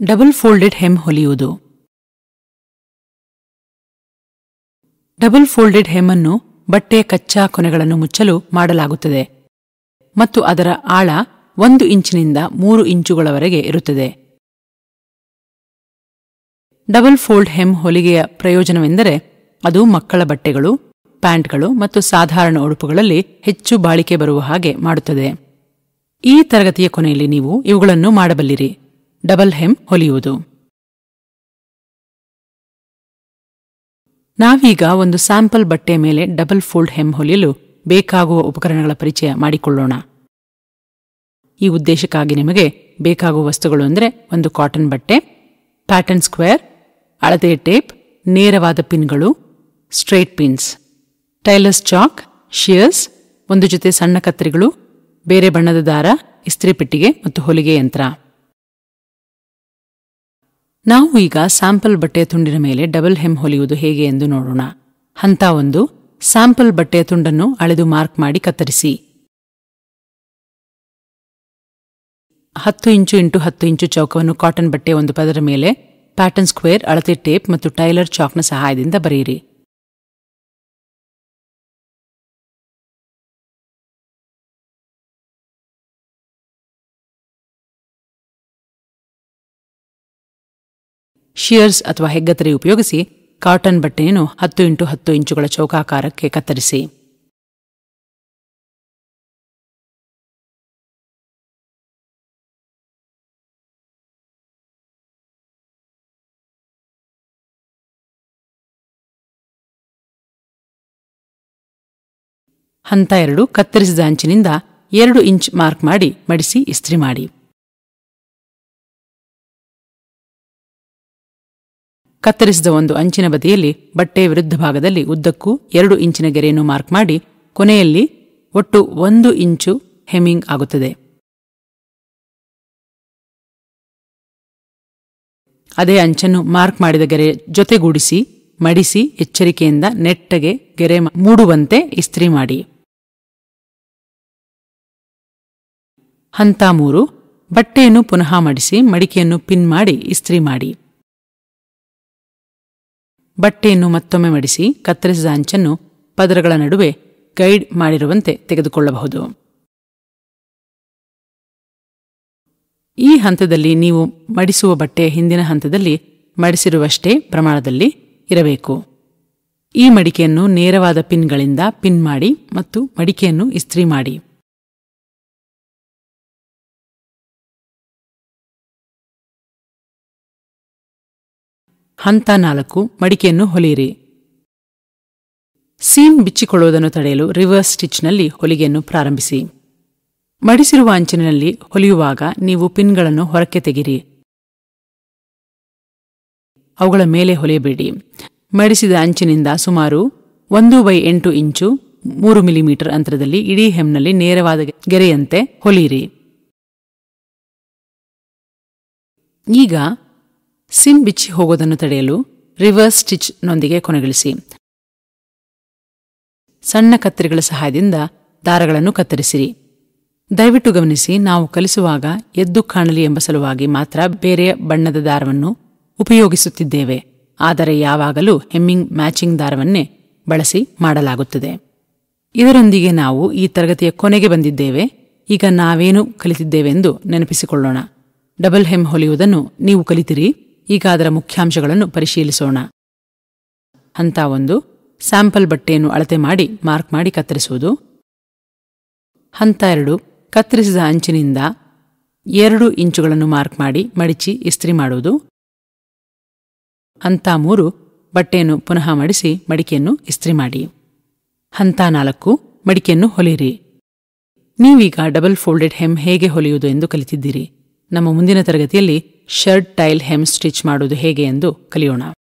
double folded hem ಹೊಲಿಯುವುದು double folded hem ಅನ್ನು ಬಟ್ಟೆಯ ಕಚ್ಚಾ ಕೊನೆಗಳನ್ನು ಮುಚ್ಚಲು ಮಾಡಲಾಗುತ್ತದೆ ಮತ್ತು ಅದರ ಆಳ ಒಂದು ಇಂಚಿನಿಂದ ಮೂರು ಇಂಚುಗಳವರೆಗೆ ಇರುತ್ತದೆ ಡಬಲ್ ಫೋಲ್ಡ್ ಹೆಮ್ ಹೊಲಿಗೆಯ ಪ್ರಯೋಜನವೆಂದರೆ ಅದು ಮಕ್ಕಳ ಬಟ್ಟೆಗಳು ಪ್ಯಾಂಟ್ಗಳು ಮತ್ತು ಸಾಧಾರಣ ಉಡುಪುಗಳಲ್ಲಿ ಹೆಚ್ಚು ಬಾಳಿಕೆ ಬರುವ ಹಾಗೆ ಮಾಡುತ್ತದೆ ಈ ತರಗತಿಯ ಕೊನೆಯಲ್ಲಿ ನೀವು ಇವುಗಳನ್ನು ಮಾಡಬಲ್ಲಿರಿ ಡಬಲ್ ಹೆಮ್ ಹೊಲಿಯುವುದು ನಾವೀಗ ಒಂದು ಸ್ಯಾಂಪಲ್ ಬಟ್ಟೆಯ ಮೇಲೆ ಡಬಲ್ ಫೋಲ್ಡ್ ಹೆಮ್ ಹೊಲಿಯಲು ಬೇಕಾಗುವ ಉಪಕರಣಗಳ ಪರಿಚಯ ಮಾಡಿಕೊಳ್ಳೋಣ ಈ ಉದ್ದೇಶಕ್ಕಾಗಿ ನಿಮಗೆ ಬೇಕಾಗುವ ವಸ್ತುಗಳು ಅಂದರೆ ಒಂದು ಕಾಟನ್ ಬಟ್ಟೆ ಪ್ಯಾಟರ್ನ್ ಸ್ಕ್ವೇರ್ ಅಳತೆ ಟೇಪ್ ನೇರವಾದ ಪಿನ್ಗಳು straight pins tailor's chalk shears ಒಂದು ಜೊತೆ ಸಣ್ಣ ಕತ್ತರಿಗಳು ಬೇರೆ ಬಣ್ಣದ ದಾರ ಇಸ್ತ್ರಿ ಪೆಟ್ಟಿಗೆ ಮತ್ತು ಹೊಲಿಗೆ ಯಂತ್ರ ನಾವು ಈಗ ಸ್ಯಾಂಪಲ್ ಬಟ್ಟೆಯ ತುಂಡಿನ ಮೇಲೆ ಡಬಲ್ ಹೆಮ್ ಹೊಲಿಯುವುದು ಹೇಗೆ ಎಂದು ನೋಡೋಣ ಹಂತ ಒಂದು ಸ್ಯಾಂಪಲ್ ಬಟ್ಟೆಯ ತುಂಡನ್ನು ಅಳೆದು ಮಾರ್ಕ್ ಮಾಡಿ ಕತ್ತರಿಸಿ ಹತ್ತು ಇಂಚು ಇಂಟು ಹತ್ತು ಇಂಚು ಚೌಕವನ್ನು ಕಾಟನ್ ಬಟ್ಟೆಯ ಒಂದು ಪದರ ಮೇಲೆ ಪ್ಯಾಟರ್ನ್ ಸ್ಕ್ವೇರ್ ಅಳತೆ ಟೇಪ್ ಮತ್ತು ಟೈಲರ್ ಚಾಕ್ನ ಸಹಾಯದಿಂದ ಬರೆಯಿರಿ ಶಿಯರ್ಸ್ ಅಥವಾ ಹೆಗ್ಗತ್ತರಿ ಉಪಯೋಗಿಸಿ ಕಾಟನ್ ಬಟ್ಟೆಯನ್ನು ಹತ್ತು ಇಂಟು ಹತ್ತು ಇಂಚುಗಳ ಚೌಕಾಕಾರಕ್ಕೆ ಕತ್ತರಿಸಿ ಹಂತ ಎರಡು ಕತ್ತರಿಸಿದ ಅಂಚಿನಿಂದ ಎರಡು ಇಂಚ್ ಮಾರ್ಕ್ ಮಾಡಿ ಮಡಿಸಿ ಇಸ್ತ್ರಿ ಮಾಡಿ ಕತ್ತರಿಸಿದ ಒಂದು ಅಂಚಿನ ಬದಿಯಲ್ಲಿ ಬಟ್ಟೆಯ ವಿರುದ್ಧ ಭಾಗದಲ್ಲಿ ಉದ್ದಕ್ಕೂ ಎರಡು ಇಂಚಿನ ಗೆರೆಯನ್ನು ಮಾರ್ಕ್ ಮಾಡಿ ಕೊನೆಯಲ್ಲಿ ಒಟ್ಟು ಒಂದು ಇಂಚು ಹೆಮ್ಮಿಂಗ್ ಆಗುತ್ತದೆ ಅದೇ ಅಂಚನ್ನು ಮಾರ್ಕ್ ಮಾಡಿದ ಗೆರೆ ಜೊತೆಗೂಡಿಸಿ ಮಡಿಸಿ ಎಚ್ಚರಿಕೆಯಿಂದ ನೆಟ್ಟಗೆ ಗೆರೆ ಮೂಡುವಂತೆ ಇಸ್ತ್ರಿ ಮಾಡಿ ಹಂತ ಮೂರು ಬಟ್ಟೆಯನ್ನು ಪುನಃ ಮಡಿಸಿ ಮಡಿಕೆಯನ್ನು ಪಿನ್ ಮಾಡಿ ಇಸ್ತ್ರಿ ಮಾಡಿ ಬಟ್ಟೆಯನ್ನು ಮತ್ತೊಮ್ಮೆ ಮಡಿಸಿ ಕತ್ತರಿಸಿದ ಅಂಚನ್ನು ಪದರಗಳ ನಡುವೆ ಗೈಡ್ ಮಾಡಿರುವಂತೆ ತೆಗೆದುಕೊಳ್ಳಬಹುದು ಈ ಹಂತದಲ್ಲಿ ನೀವು ಮಡಿಸುವ ಬಟ್ಟೆಯ ಹಿಂದಿನ ಹಂತದಲ್ಲಿ ಮಡಿಸಿರುವಷ್ಟೇ ಪ್ರಮಾಣದಲ್ಲಿ ಇರಬೇಕು ಈ ಮಡಿಕೆಯನ್ನು ನೇರವಾದ ಪಿನ್ಗಳಿಂದ ಪಿನ್ ಮಾಡಿ ಮತ್ತು ಮಡಿಕೆಯನ್ನು ಇಸ್ತ್ರಿ ಮಾಡಿ ಹಂತ ನಾಲ್ಕು ಮಡಿಕೆಯನ್ನು ಹೊಲಿಯಿರಿ ಸೀಮ್ ಬಿಚ್ಚಿಕೊಳ್ಳುವುದನ್ನು ತಡೆಯಲು ರಿವರ್ಸ್ ಸ್ಟಿಚ್ನಲ್ಲಿ ಹೊಲಿಗೆಯನ್ನು ಪ್ರಾರಂಭಿಸಿ ಮಡಿಸಿರುವ ಅಂಚಿನಲ್ಲಿ ಹೊಲಿಯುವಾಗ ನೀವು ಪಿನ್ಗಳನ್ನು ಹೊರಕ್ಕೆ ತೆಗಿರಿ ಅವುಗಳ ಮೇಲೆ ಹೊಲಿಯಬೇಡಿ ಮಡಿಸಿದ ಅಂಚಿನಿಂದ ಸುಮಾರು ಒಂದು ಬೈ ಎಂಟು ಇಂಚು ಮೂರು ಮಿಲಿಮೀಟರ್ ಅಂತರದಲ್ಲಿ ಇಡೀ ಹೆಮ್ನಲ್ಲಿ ನೇರವಾದ ಗೆರೆಯಂತೆ ಹೊಲಿಯಿರಿ ಈಗ ಸಿಮ್ ಬಿಚ್ಚಿ ಹೋಗೋದನ್ನು ತಡೆಯಲು ರಿವರ್ಸ್ ಸ್ಟಿಚ್ನೊಂದಿಗೆ ಕೊನೆಗೊಳಿಸಿ ಸಣ್ಣ ಕತ್ತರಿಗಳ ಸಹಾಯದಿಂದ ದಾರಗಳನ್ನು ಕತ್ತರಿಸಿರಿ ದಯವಿಟ್ಟು ಗಮನಿಸಿ ನಾವು ಕಲಿಸುವಾಗ ಎದ್ದು ಕಾಣಲಿ ಎಂಬ ಸಲುವಾಗಿ ಮಾತ್ರ ಬೇರೆಯ ಬಣ್ಣದ ದಾರವನ್ನು ಉಪಯೋಗಿಸುತ್ತಿದ್ದೇವೆ ಆದರೆ ಯಾವಾಗಲೂ ಹೆಮ್ಮಿಂಗ್ ಮ್ಯಾಚಿಂಗ್ ದಾರವನ್ನೇ ಬಳಸಿ ಮಾಡಲಾಗುತ್ತದೆ ಇದರೊಂದಿಗೆ ನಾವು ಈ ತರಗತಿಯ ಕೊನೆಗೆ ಬಂದಿದ್ದೇವೆ ಈಗ ನಾವೇನು ಕಲಿತಿದ್ದೇವೆಂದು ನೆನಪಿಸಿಕೊಳ್ಳೋಣ ಡಬಲ್ ಹೆಮ್ ಹೊಲಿಯುವುದನ್ನು ನೀವು ಕಲಿತಿರಿ ಈಗ ಅದರ ಮುಖ್ಯಾಂಶಗಳನ್ನು ಪರಿಶೀಲಿಸೋಣ ಹಂತ ಒಂದು ಸ್ಯಾಂಪಲ್ ಬಟ್ಟೆಯನ್ನು ಅಳತೆ ಮಾಡಿ ಮಾರ್ಕ್ ಮಾಡಿ ಕತ್ತರಿಸುವುದು ಹಂತ ಎರಡು ಕತ್ತರಿಸಿದ ಅಂಚಿನಿಂದ ಎರಡು ಇಂಚುಗಳನ್ನು ಮಾರ್ಕ್ ಮಾಡಿ ಮಡಿಚಿ ಇಸ್ತ್ರಿ ಮಾಡುವುದು ಹಂತ ಮೂರು ಬಟ್ಟೆಯನ್ನು ಪುನಃ ಮಡಿಸಿ ಮಡಿಕೆಯನ್ನು ಇಸ್ತ್ರಿ ಮಾಡಿ ಹಂತ ನಾಲ್ಕು ಮಡಿಕೆಯನ್ನು ಹೊಲಿಯಿರಿ ನೀವೀಗ ಡಬಲ್ ಫೋಲ್ಡೆಡ್ ಹೆಮ್ ಹೇಗೆ ಹೊಲಿಯುವುದು ಎಂದು ಕಲಿತಿದ್ದೀರಿ ನಮ್ಮ ಮುಂದಿನ ತರಗತಿಯಲ್ಲಿ ಶರ್ಟ್ ಟೈಲ್ ಹೆಮ್ ಸ್ಟಿಚ್ ಮಾಡುವುದು ಹೇಗೆ ಎಂದು ಕಲಿಯೋಣ